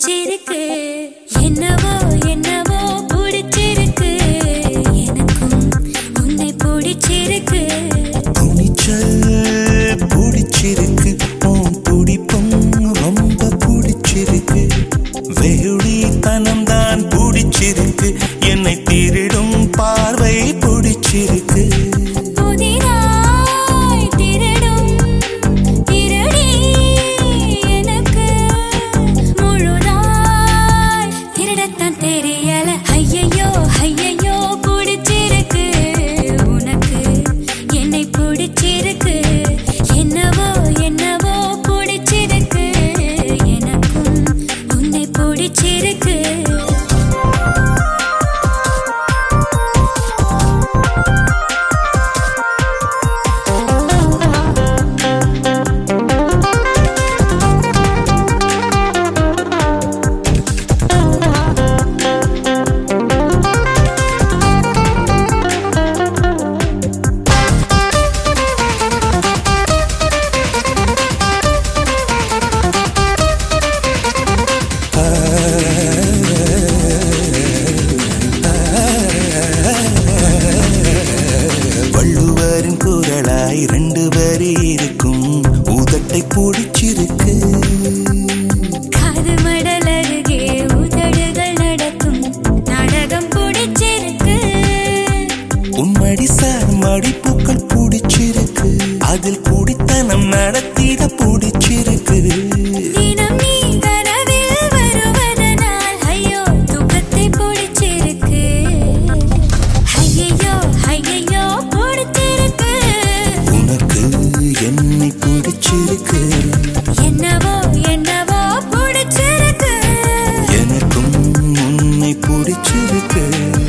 பிடிச்சிருக்கு என்னவோ என்னவோ பிடிச்சிருக்கு எனக்கும் உன்னை பிடிச்சிருக்கு துணிச்சல் பிடிச்சிருக்கு உன் துடிப்பும் ரொம்ப பிடிச்சிருக்கு வெகுளித்தனம் தான் பிடிச்சிருக்கு என்னை திருடும் பார்வை பிடிச்சிருக்கு புதிதாய் திருடும் திருடி எனக்கு முழுதாய் திருடத்தான் தெரியல ஐயையோ ஐயையோ பிடிச்சிருக்கு உனக்கு என்னை பிடிச்சிருக்கு என்னவோ என்னவோ பிடிச்சிருக்கு எனக்கும் உன்னை பிடிச்சிருக்கு வள்ளுவரின் குரலாய் ரெண்டு வரி இருக்கும் உதட்டை பிடிச்சிருக்கு காது மடல் அருகே உதடுகள் நடக்கும் நாடகம் பிடிச்சிருக்கு உன்மடி சார் மடிப்புக்கள் பிடிச்சிருக்கு அதில் குடித்தனம் நடத்திட பிடிச்சிருக்கு தினம் நீ கனவில் வருவதனால் ஐயோ துக்கத்தை பிடிச்சிருக்கு ஐயையோ ஐயையோ பிடிச்சிருக்கு உனக்கு என்னை பிடிச்சிருக்கு என்னவோ என்னவோ பிடிச்சிருக்கு எனக்கும் உன்னை பிடிச்சிருக்கு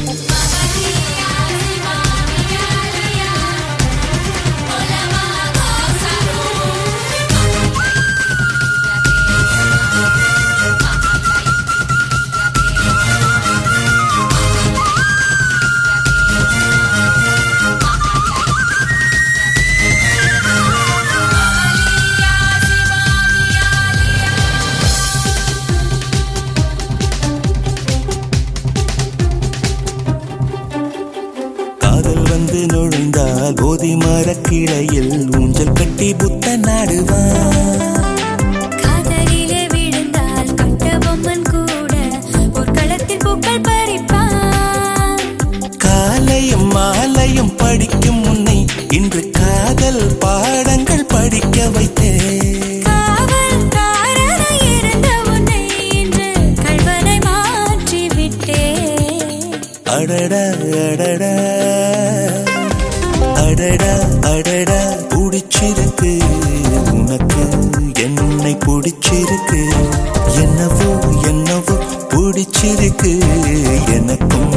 காதல் வந்து நுழைந்தால் போதி மரக்கிளையில் ஊஞ்சல் கட்டி புத்த நாடுவான் காதலிலே விழுந்தால் கட்ட பொம்மன் கூட ஒரு களத்தில் பூக்கள் பறிப்பான் காலையும் மாலையும் படிக்கும் முன்னை இன்று காதல் பாடங்கள் படிக்க வைத்தேன் காவல்காரனை இருந்த உன்னை இன்று கள்வனை மாற்றி விட்டேன் அடடா அடடா அடடா அடடா பிடிச்சிருக்கு உனக்கு என்னை பிடிச்சிருக்கு என்னவோ என்னவோ பிடிச்சிருக்கு எனக்கும்